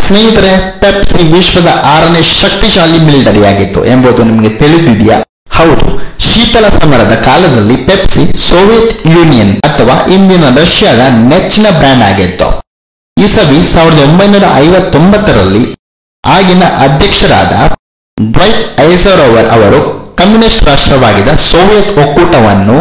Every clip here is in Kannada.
ಸ್ನೇಹಿತರೆ ಪೆಪ್ಸಿ ವಿಶ್ವದ ಆರನೇ ಶಕ್ತಿಶಾಲಿ ಮಿಲಿಟರಿ ಆಗಿತ್ತು ಎಂಬುದು ನಿಮಗೆ ತಿಳಿದಿದೆಯಾ ಹೌದು ಶೀತಲ ಸಮರದ ಕಾಲದಲ್ಲಿ ಪೆಪ್ಸಿ ಸೋವಿಯತ್ ಯೂನಿಯನ್ ಅಥವಾ ಇಂದಿನ ರಷ್ಯಾದ ನೆಚ್ಚಿನ ಬ್ರ್ಯಾಂಡ್ ಆಗಿತ್ತು ಇಸವಿ ಸಾವಿರದ ಒಂಬೈನೂರ ಐವತ್ತೊಂಬತ್ತರಲ್ಲಿ ಆಗಿನ ಅಧ್ಯಕ್ಷರಾದ ಡ್ವೈಟ್ ಐಸರೋವರ್ ಅವರು ಕಮ್ಯುನಿಸ್ಟ್ ರಾಷ್ಟ್ರವಾಗಿದ್ದ ಸೋವಿಯತ್ ಒಕ್ಕೂಟವನ್ನು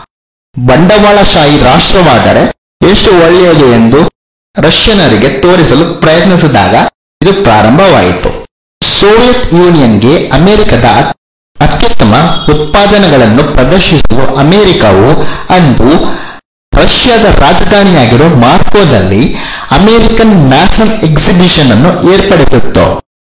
ಬಂಡವಾಳಶಾಹಿ ರಾಷ್ಟ್ರವಾದರೆ ಎಷ್ಟು ಒಳ್ಳೆಯದು ಎಂದು ರಷ್ಯನರಿಗೆ ತೋರಿಸಲು ಪ್ರಯತ್ನಿಸಿದಾಗ ಇದು ಪ್ರಾರಂಭವಾಯಿತು ಸೋವಿಯತ್ ಯೂನಿಯನ್ಗೆ ಅಮೆರಿಕದ ಅತ್- ಅತ್ಯುತ್ತಮ ಉತ್ಪಾದನೆಗಳನ್ನು ಪ್ರದರ್ಶಿಸುವ ಅಮೆರಿಕವು ಅಂದು ರಷ್ಯಾದ ರಾಜಧಾನಿಯಾಗಿರುವ ಮಾಸ್ಕೋದಲ್ಲಿ ಅಮೆರಿಕನ್ ನ್ಯಾಷನಲ್ ಎಕ್ಸಿಬಿಷನ್ ಅನ್ನು ಏರ್ಪಡಿಸಿತ್ತು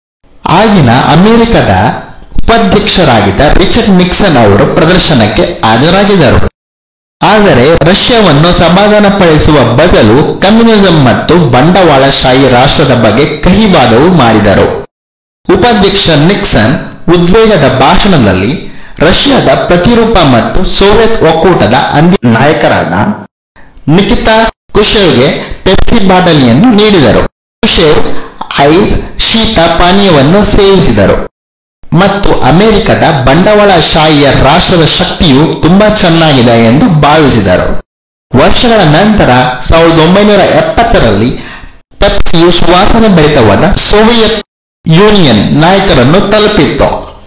ಆಗಿನ ಅಮೆರಿಕದ ಉಪಾಧ್ಯಕ್ಷರಾಗಿದ್ದ ರಿಚರ್ಡ್ ನಿಕ್ಸನ್ ಅವರು ಪ್ರದರ್ಶನಕ್ಕೆ ಹಾಜರಾಗಿದ್ದರು ಆದರೆ ರಷ್ಯಾವನ್ನು ಸಮಾಧಾನಪಡಿಸುವ ಬದಲು ಕಮ್ಯುನಿಸಂ ಮತ್ತು ಬಂಡವಾಳಶಾಹಿ ರಾಷ್ಟ್ರದ ಬಗ್ಗೆ ಕಹಿವಾದವು ಮಾಡಿದರು ಉಪಾಧ್ಯಕ್ಷ ನಿಕ್ಸನ್ ಉದ್ವೇಗದ ಭಾಷಣದಲ್ಲಿ ರಷ್ಯಾದ ಪ್ರತಿರೂಪ ಮತ್ತು ಸೋವಿಯತ್ ಒಕ್ಕೂಟದ ಅಂದಿನ ನಾಯಕರಾದ ನಿಕಿತಾ ಕುಶೇವ್ಗೆ ಪೆಪ್ಸಿ ಬಾಟಲಿಯನ್ನು ನೀಡಿದರು ಕುಶೇವ್ ಐಸ್ ಶೀತ ಪಾನೀಯವನ್ನು ಸೇವಿಸಿದರು ಮತ್ತು ಅಮೆರಿಕದ ಬಂಡವಾಳಶಾಹಿಯ ರಾಷ್ಟ್ರದ ಶಕ್ತಿಯು ತುಂಬಾ ಚೆನ್ನಾಗಿದೆ ಎಂದು ಭಾವಿಸಿದರು ವರ್ಷಗಳ ನಂತರ ಸಾವಿರದ ಒಂಬೈನೂರ ಎಪ್ಪತ್ತರಲ್ಲಿ ಪೆಪ್ಸಿಯು ಸುವಾಸನೆ ಭರಿತವಾದ ಸೋವಿಯತ್ ಯೂನಿಯನ್ ನಾಯಕರನ್ನು ತಲುಪಿತ್ತು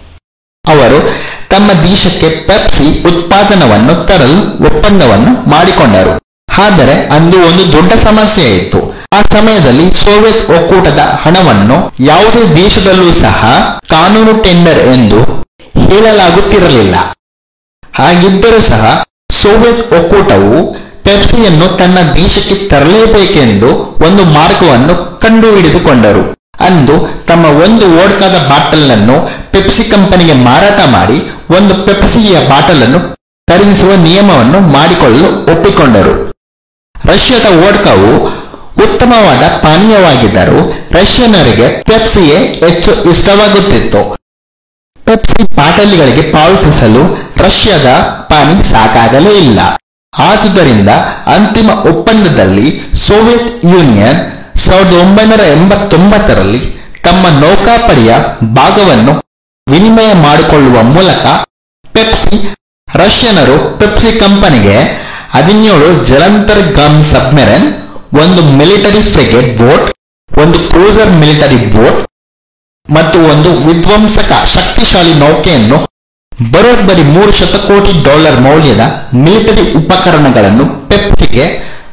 ಅವರು ತಮ್ಮ ದೇಶಕ್ಕೆ ಪೆಪ್ಸಿ ಉತ್ಪಾದನವನ್ನು ತರಲು ಒಪ್ಪಂದವನ್ನು ಮಾಡಿಕೊಂಡರು ಆದರೆ ಅಂದು ಒಂದು ದೊಡ್ಡ ಸಮಸ್ಯೆ ಇತ್ತು ಆ ಸಮಯದಲ್ಲಿ ಸೋವಿಯತ್ ಒಕ್ಕೂಟದ ಹಣವನ್ನು ಯಾವುದೇ ದೇಶದಲ್ಲೂ ಸಹ ಕಾನೂನು ಟೆಂಡರ್ ಎಂದು ಹೇಳಲಾಗುತ್ತಿರಲಿಲ್ಲ ಹಾಗಿದ್ದರೂ ಸಹ ಸೋವಿಯತ್ ಒಕ್ಕೂಟವು ಪೆಪ್ಸಿಯನ್ನು ತನ್ನ ದೇಶಕ್ಕೆ ತರಲೇಬೇಕೆಂದು ಒಂದು ಮಾರ್ಗವನ್ನು ಕಂಡುಹಿಡಿದುಕೊಂಡರು ಅಂದು ತಮ್ಮ ಒಂದು ಓಡ್ಕಾದ ಬಾಟಲ್ ಅನ್ನು ಪೆಪ್ಸಿ ಕಂಪನಿಗೆ ಮಾರಾಟ ಮಾಡಿ ಒಂದು ಪೆಪ್ಸಿಯ ಬಾಟಲ್ ಅನ್ನು ಖರೀದಿಸುವ ನಿಯಮವನ್ನು ಮಾಡಿಕೊಳ್ಳಲು ಒಪ್ಪಿಕೊಂಡರು ರಷ್ಯಾದ ಓಡ್ಕಾವು ಉತ್ತಮವಾದ ಪಾನೀಯವಾಗಿದ್ದರೂ ರಷ್ಯನ್ನರಿಗೆ ಪೆಪ್ಸಿಯೇ ಹೆಚ್ಚು ಇಷ್ಟವಾಗುತ್ತಿತ್ತು ಪೆಪ್ಸಿ ಬಾಟಲಿಗಳಿಗೆ ಪಾವತಿಸಲು ರಷ್ಯಾದ ಪಾನಿ ಸಾಕಾಗಲೇ ಇಲ್ಲ ಆದುದರಿಂದ ಅಂತಿಮ ಒಪ್ಪಂದದಲ್ಲಿ ಸೋವಿಯತ್ ಯೂನಿಯನ್ ಸಾವಿರದ ಒಂಬೈನೂರ ಎಂಬತ್ತೊಂಬತ್ತರಲ್ಲಿ ತಮ್ಮ ನೌಕಾಪಡೆಯ ಭಾಗವನ್ನು ವಿನಿಮಯ ಮಾಡಿಕೊಳ್ಳುವ ಮೂಲಕ ಪೆಪ್ಸಿ ರಷ್ಯನರು ಪೆಪ್ಸಿ ಕಂಪನಿಗೆ ಹದಿನೇಳು ಜಲಂತರ್ಗಾಮಿ ಸಬ್ಮೆರನ್ ಒಂದು ಮಿಲಿಟರಿ ಫ್ರಿಗೇಟ್ ಬೋಟ್ ಒಂದು ಕ್ರೂಸರ್ ಮಿಲಿಟರಿ ಬೋಟ್ ಮತ್ತು ಒಂದು ವಿಧ್ವಂಸಕ ಶಕ್ತಿಶಾಲಿ ನೌಕೆಯನ್ನು ಬರೋಬ್ಬರಿ ಮೂರು ಶತಕೋಟಿ ಡಾಲರ್ ಮೌಲ್ಯದ ಮಿಲಿಟರಿ ಉಪಕರಣಗಳನ್ನು ಪೆಪ್ಸಿಗೆ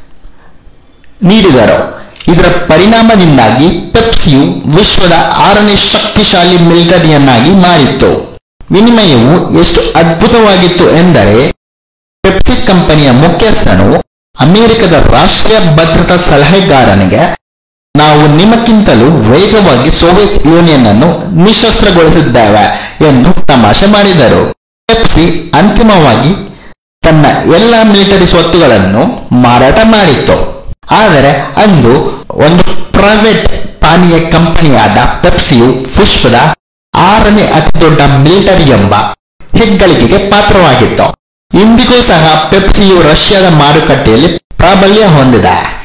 ನೀಡಿದರು ಇದರ ಪರಿಣಾಮದಿಂದಾಗಿ ಪೆಪ್ಸಿಯು ವಿಶ್ವದ ಆರನೇ ಶಕ್ತಿಶಾಲಿ ಮಿಲಿಟರಿಯನ್ನಾಗಿ ಮಾರಿತ್ತು ವಿನಿಮಯವು ಎಷ್ಟು ಅದ್ಭುತವಾಗಿತ್ತು ಎಂದರೆ ಪೆಪ್ಸಿ ಕಂಪನಿಯ ಮುಖ್ಯಸ್ಥನು ಅಮೆರಿಕದ ರಾಷ್ಟ್ರೀಯ ಭದ್ರತಾ ಸಲಹೆಗಾರನಿಗೆ ನಾವು ನಿಮಕ್ಕಿಂತಲೂ ವೇಗವಾಗಿ ಸೋವಿಯತ್ ಯೂನಿಯನ್ ಅನ್ನು ನಿಶಸ್ತ್ರಗೊಳಿಸಿದ್ದೇವೆ ಎಂದು ತಮಾಷೆ ಮಾಡಿದರು ಪೆಪ್ಸಿ ಅಂತಿಮವಾಗಿ ತನ್ನ ಎಲ್ಲ ಮಿಲಿಟರಿ ಸ್ವತ್ತುಗಳನ್ನು ಮಾರಾಟ ಮಾಡಿತ್ತು ಆದರೆ ಅಂದು ಒಂದು ಪ್ರೈವೇಟ್ ಪಾನೀಯ ಕಂಪನಿಯಾದ ಪೆಪ್ಸಿಯು ವಿಶ್ವದ ಆರನೇ ಅತಿದೊಡ್ಡ ಮಿಲಿಟರಿ ಎಂಬ ಹೆಗ್ಗಳಿಕೆಗೆ ಪಾತ್ರವಾಗಿತ್ತು ಇಂದಿಗೂ ಸಹ ಪೆಪ್ಸಿಯು ರಷ್ಯಾದ ಮಾರುಕಟ್ಟೆಯಲ್ಲಿ ಪ್ರಾಬಲ್ಯ ಹೊಂದಿದೆ